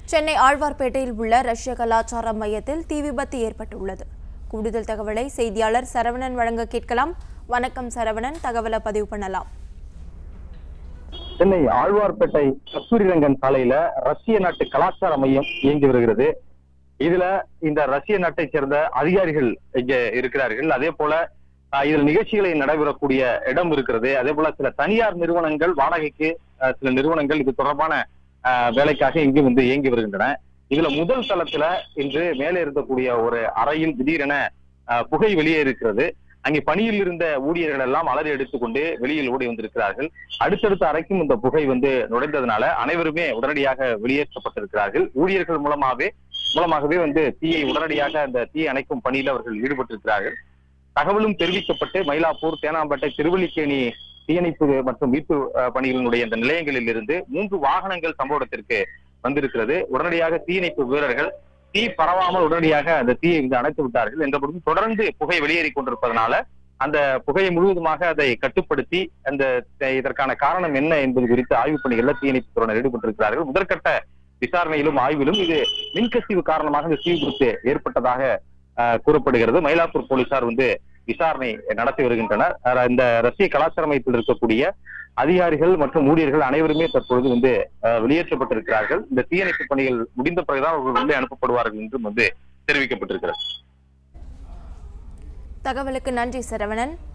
சென்னை ஆழ்வார்பேட்டையில் உள்ள ரஷ்ய கலாச்சார மையத்தில் தீ விபத்து ஏற்பட்டுள்ளது கூடுதல் தகவலை செய்தியாளர் சரவணன் வழங்க கேட்கலாம் வணக்கம் சரவணன் தகவலை பதிவு பண்ணலாம் சென்னை ஆழ்வார்பேட்டை கஸ்தூரிரங்கன் சாலையில ரஷ்ய நாட்டு கலாச்சார மையம் இயங்கி வருகிறது இதுல இந்த ரஷ்ய நாட்டை சேர்ந்த அதிகாரிகள் இங்க இருக்கிறார்கள் அதே போல ஆஹ், இதுல நிகழ்ச்சிகளை நடைபெறக்கூடிய இடம் இருக்கிறது அதே போல சில தனியார் நிறுவனங்கள் வாடகைக்கு ஆஹ், சில நிறுவனங்கள் இது தொடர்பான ஆஹ், வேலைக்காக இங்கு வந்து இயங்கி வருகின்றன இதுல முதல் தளத்துல இன்று மேலே இருக்கக்கூடிய ஒரு அறையில் திடீரென ஆஹ், புகை வெளியே இருக்கிறது அங்கே பணியில் இருந்த ஊழியர்கள் எல்லாம் அலறி எடுத்துக்கொண்டு வெளியில் ஓடி வந்திருக்கிறார்கள் அடுத்தடுத்த அறைக்கும் இந்த புகை வந்து நுழைந்ததுனால அனைவருமே உடனடியாக வெளியேற்றப்பட்டிருக்கிறார்கள் ஊழியர்கள் மூலமாகவே மூலமாகவே வந்து தீயை உடனடியாக அந்த தீயை அணைக்கும் பணியில் அவர்கள் ஈடுபட்டிருக்கிறார்கள் தகவலும் தெரிவிக்கப்பட்டு மயிலாப்பூர் தேனாம்பேட்டை திருவல்லிக்கேணி தீயணைப்பு மற்றும் மீட்பு அஹ், பணிகளினுடைய இந்த நிலையங்களில் இருந்து மூன்று வாகனங்கள் சம்பவ இடத்திற்கு வந்திருக்கிறது உடனடியாக தீயணைப்பு வீரர்கள் தீ பரவாமல் உடனடியாக அந்த தீயை வந்து அணைத்து விட்டார்கள் என்றபோதும் தொடர்ந்து புகை வெளியேறி கொண்டிருப்பதனால அந்த புகையை முழுவதுமாக அதை கட்டுப்படுத்தி அந்த அஹ், இதற்கான காரணம் என்ன என்பது குறித்து ஆய்வுப் பணிகள்ல தீயணைப்பு துறையினர் ஈடுபட்டிருக்கிறார்கள் முதற்கட்ட விசாரணையிலும் ஆய்விலும் இது மின்கசிவு காரணமாக இந்த தீ விபத்து ஏற்பட்டதாக அஹ், கூறப்படுகிறது மயிலாப்பூர் போலீசார் வந்து விசாரணை நடத்தி வருகின்றனர் அஹ், இந்த ரஷ்ய கலாச்சார மையத்தில் இருக்கக்கூடிய அதிகாரிகள் மற்றும் ஊழியர்கள் அனைவருமே தற்பொழுது வந்து அஹ், வெளியேற்றப்பட்டிருக்கிறார்கள் இந்த தீயணைப்பு பணிகள் முடிந்த பிறகுதான் அவர்கள் உள்ளே அனுப்பப்படுவார்கள் என்றும் வந்து தெரிவிக்கப்பட்டிருக்கிறது தகவலுக்கு நன்றி சரவணன்